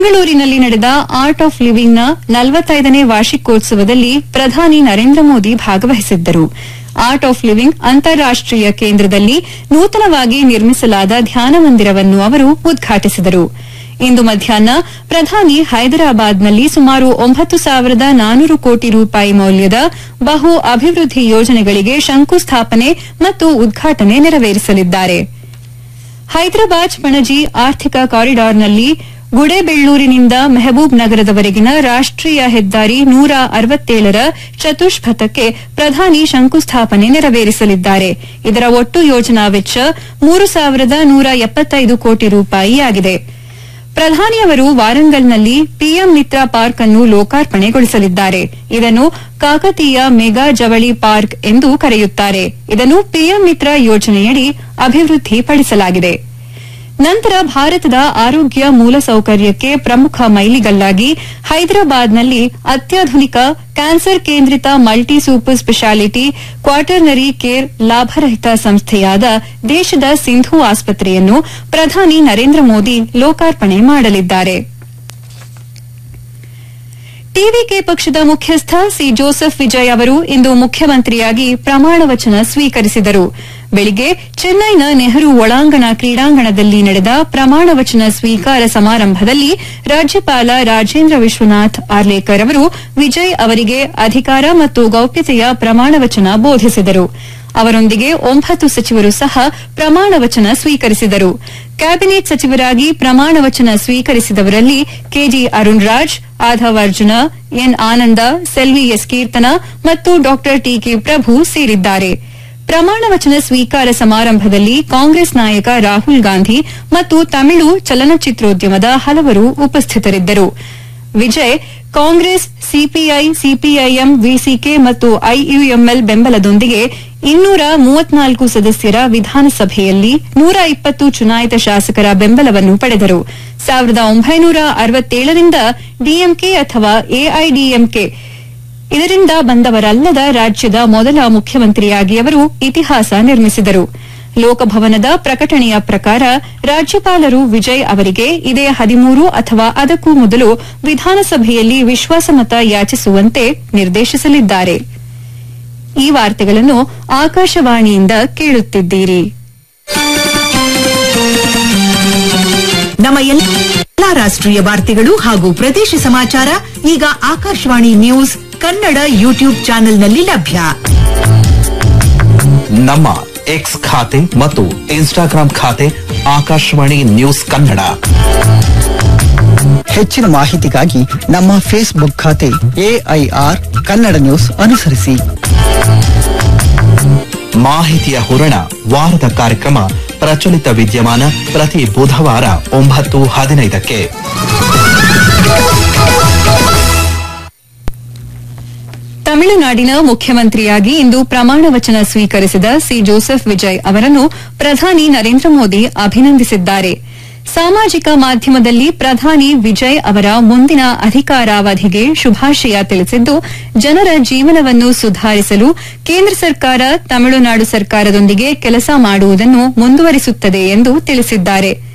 ಬೆಂಗಳೂರಿನಲ್ಲಿ ನಡೆದ art of ಲಿವಿಂಗ್ನ ನಲವತ್ತೈದನೇ ವಾರ್ಷಿಕೋತ್ಸವದಲ್ಲಿ ಪ್ರಧಾನಿ ನರೇಂದ್ರ ಮೋದಿ ಭಾಗವಹಿಸಿದ್ದರು ಆರ್ಟ್ ಆಫ್ ಲಿವಿಂಗ್ ಅಂತಾರಾಷ್ಟೀಯ ಕೇಂದ್ರದಲ್ಲಿ ನೂತನವಾಗಿ ನಿರ್ಮಿಸಲಾದ ಧ್ಯಾನ ಮಂದಿರವನ್ನು ಅವರು ಉದ್ಘಾಟಿಸಿದರು ಇಂದು ಮಧ್ಯಾಹ್ನ ಪ್ರಧಾನಿ ಹೈದರಾಬಾದ್ನಲ್ಲಿ ಸುಮಾರು ಒಂಬತ್ತು ಸಾವಿರದ ನಾನೂರು ಕೋಟಿ ರೂಪಾಯಿ ಮೌಲ್ಯದ ಬಹು ಅಭಿವೃದ್ಧಿ ಯೋಜನೆಗಳಿಗೆ ಶಂಕುಸ್ಥಾಪನೆ ಮತ್ತು ಉದ್ಘಾಟನೆ ನೆರವೇರಿಸಲಿದ್ದಾರೆ ಹೈದರಾಬಾದ್ ಪಣಜಿ ಆರ್ಥಿಕ ಕಾರಿಡಾರ್ನಲ್ಲಿ ಗುಡೇಬೆಳ್ಳೂರಿನಿಂದ ಮೆಹಬೂಬ್ ನಗರದವರೆಗಿನ ರಾಷ್ಟೀಯ ಹೆದ್ದಾರಿ ನೂರ ಅರವತ್ತೇಳರ ಚತುಷ್ಪಥಕ್ಕೆ ಪ್ರಧಾನಿ ಶಂಕುಸ್ಥಾಪನೆ ನೆರವೇರಿಸಲಿದ್ದಾರೆ ಇದರ ಒಟ್ಟು ಯೋಜನಾ ವೆಚ್ಚ ಮೂರು ಸಾವಿರದ ನೂರ ಎಪ್ಪತ್ತೈದು ಕೋಟಿ ರೂಪಾಯಿಯಾಗಿದೆ ಪ್ರಧಾನಿಯವರು ವಾರಂಗಲ್ನಲ್ಲಿ ಪಿಎಂ ಮಿತ್ರ ಪಾರ್ಕ್ ಅನ್ನು ಲೋಕಾರ್ಪಣೆಗೊಳಿಸಲಿದ್ದಾರೆ ಇದನ್ನು ಕಾಕತೀಯ ಮೆಗಾ ಜವಳಿ ಪಾರ್ಕ್ ಎಂದು ಕರೆಯುತ್ತಾರೆ ಇದನ್ನು ಪಿಎಂ ಮಿತ್ರ ಯೋಜನೆಯಡಿ ಅಭಿವೃದ್ಧಿಪಡಿಸಲಾಗಿದೆ ನಂತರ ಭಾರತದ ಆರೋಗ್ಯ ಮೂಲಸೌಕರ್ಯಕ್ಕೆ ಪ್ರಮುಖ ಮೈಲಿಗಲ್ಲಾಗಿ ಹೈದರಾಬಾದ್ನಲ್ಲಿ ಅತ್ಯಾಧುನಿಕ ಕ್ಯಾನ್ಸರ್ ಕೇಂದ್ರಿತ multi super specialty quaternary care ಲಾಭರಹಿತ ಸಂಸ್ಥೆಯಾದ ದೇಶದ ಸಿಂಧು ಆಸ್ಪತ್ರೆಯನ್ನು ಪ್ರಧಾನಿ ನರೇಂದ್ರ ಮೋದಿ ಲೋಕಾರ್ಪಣೆ ಮಾಡಲಿದ್ದಾರೆ ಟಿವಿಕೆ ಪಕ್ಷದ ಮುಖ್ಯಸ್ಥ ಸಿ ಜೋಸೆಫ್ ವಿಜಯ್ ಅವರು ಇಂದು ಮುಖ್ಯಮಂತ್ರಿಯಾಗಿ ಪ್ರಮಾಣ ವಚನ ಸ್ವೀಕರಿಸಿದರು ಬೆಳಿಗ್ಗೆ ಚೆನ್ನೈನ ನೆಹರು ಒಳಾಂಗಣ ಕ್ರೀಡಾಂಗಣದಲ್ಲಿ ನಡೆದ ಪ್ರಮಾಣ ವಚನ ಸ್ವೀಕಾರ ಸಮಾರಂಭದಲ್ಲಿ ರಾಜ್ಯಪಾಲ ರಾಜೇಂದ್ರ ವಿಶ್ವನಾಥ್ ಆರ್ಲೇಕರ್ ಅವರು ವಿಜಯ್ ಅವರಿಗೆ ಅಧಿಕಾರ ಮತ್ತು ಗೌಪ್ಯತೆಯ ಪ್ರಮಾಣ ವಚನ ಬೋಧಿಸಿದರು ಅವರೊಂದಿಗೆ ಒಂಬತ್ತು ಸಚಿವರು ಸಹ ಪ್ರಮಾಣ ವಚನ ಸ್ವೀಕರಿಸಿದರು ಕ್ಯಾಬಿನೆಟ್ ಸಚಿವರಾಗಿ ಪ್ರಮಾಣ ವಚನ ಸ್ವೀಕರಿಸಿದವರಲ್ಲಿ KG Arun Raj Aadhav Arjuna N Ananda Selvi S Keerthana ಮತ್ತು ಡಾ ಟಿಕೆ ಪ್ರಭು ಸೇರಿದ್ದಾರೆ ಪ್ರಮಾಣ ವಚನ ಸ್ವೀಕಾರ ಸಮಾರಂಭದಲ್ಲಿ ಕಾಂಗ್ರೆಸ್ ನಾಯಕ ರಾಹುಲ್ ಗಾಂಧಿ ಮತ್ತು ತಮಿಳು ಚಲನಚಿತ್ರೋದ್ಯಮದ ಹಲವರು ಉಪಸ್ಥಿತರಿದ್ದರು Vijay Congress CPI CPIM VCK ಮತ್ತು ಐಯುಎಂಎಲ್ ಬೆಂಬಲದೊಂದಿಗೆ ಇನ್ನೂರ ಮೂವತ್ನಾಲ್ಕು ಸದಸ್ಯರ ವಿಧಾನಸಭೆಯಲ್ಲಿ ನೂರ ಇಪ್ಪತ್ತು ಚುನಾಯಿತ ಶಾಸಕರ ಬೆಂಬಲವನ್ನು ಪಡೆದರು ಸಾವಿರದ ಒಂಬೈನೂರ ಅರವತ್ತೇಳರಿಂದ ಡಿಎಂಕೆ ಅಥವಾ ಎಐಡಿಎಂಕೆ ಇದರಿಂದ ಬಂದವರಲ್ಲದ ರಾಜ್ಯದ ಮೊದಲ ಮುಖ್ಯಮಂತ್ರಿಯಾಗಿ ಅವರು ಇತಿಹಾಸ ನಿರ್ಮಿಸಿದರು ಲೋಕಭವನದ ಪ್ರಕಟಣೆಯ ಪ್ರಕಾರ ರಾಜ್ಯಪಾಲರು ವಿಜಯ್ ಅವರಿಗೆ ಇದೇ ಹದಿಮೂರು ಅಥವಾ ಅದಕ್ಕೂ ಮೊದಲು ವಿಧಾನಸಭೆಯಲ್ಲಿ ವಿಶ್ವಾಸಮತ ಯಾಚಿಸುವಂತೆ ನಿರ್ದೇಶಿಸಲಿದ್ದಾರೆ ಈ ವಾರ್ತೆಗಳನ್ನು ಆಕಾಶವಾಣಿಯಿಂದ ಕೇಳುತ್ತಿದ್ದೀರಿ ನಮ್ಮ ಎಲ್ಲಾ ರಾಷ್ಟ್ರೀಯ ವಾರ್ತೆಗಳು ಹಾಗೂ ಪ್ರದೇಶ ಸಮಾಚಾರ ಈಗ ಆಕಾಶವಾಣಿ ನ್ಯೂಸ್ ಕನ್ನಡ ಯೂಟ್ಯೂಬ್ ಚಾನೆಲ್ನಲ್ಲಿ ಲಭ್ಯ ನಮ್ಮ ಎಕ್ಸ್ ಖಾತೆ ಮತ್ತು ಇನ್ಸ್ಟಾಗ್ರಾಂ ಖಾತೆ ಆಕಾಶವಾಣಿ ನ್ಯೂಸ್ ಕನ್ನಡ ಹೆಚ್ಚಿನ ಮಾಹಿತಿಗಾಗಿ ನಮ್ಮ ಫೇಸ್ಬುಕ್ ಖಾತೆ ಎಐಆರ್ ಕನ್ನಡ ನ್ಯೂಸ್ ಅನುಸರಿಸಿ ಮಾಹಿತಿಯ ಹೂರಣ ವಾರದ ಕಾರ್ಯಕ್ರಮ ಪ್ರಚಲಿತ ವಿದ್ಯಮಾನ ಪ್ರತಿ ಬುಧವಾರ ಒಂಬತ್ತು ಹದಿನೈದಕ್ಕೆ ತಮಿಳುನಾಡಿನ ಮುಖ್ಯಮಂತ್ರಿಯಾಗಿ ಇಂದು ಪ್ರಮಾಣ ವಚನ ಸ್ವೀಕರಿಸಿದ ಸಿ ಜೋಸೆಫ್ ವಿಜಯ್ ಅವರನ್ನು ಪ್ರಧಾನಿ ನರೇಂದ್ರ ಮೋದಿ ಅಭಿನಂದಿಸಿದ್ದಾರೆ ಸಾಮಾಜಿಕ ಮಾಧ್ಯಮದಲ್ಲಿ ಪ್ರಧಾನಿ ವಿಜಯ್ ಅವರ ಮುಂದಿನ ಅಧಿಕಾರಾವಧಿಗೆ ಶುಭಾಶಯ ತಿಳಿಸಿದ್ದು ಜನರ ಜೀವನವನ್ನು ಸುಧಾರಿಸಲು ಕೇಂದ್ರ ಸರ್ಕಾರ ತಮಿಳುನಾಡು ಸರ್ಕಾರದೊಂದಿಗೆ ಕೆಲಸ ಮಾಡುವುದನ್ನು ಮುಂದುವರಿಸುತ್ತದೆ ಎಂದು ತಿಳಿಸಿದ್ದಾರೆ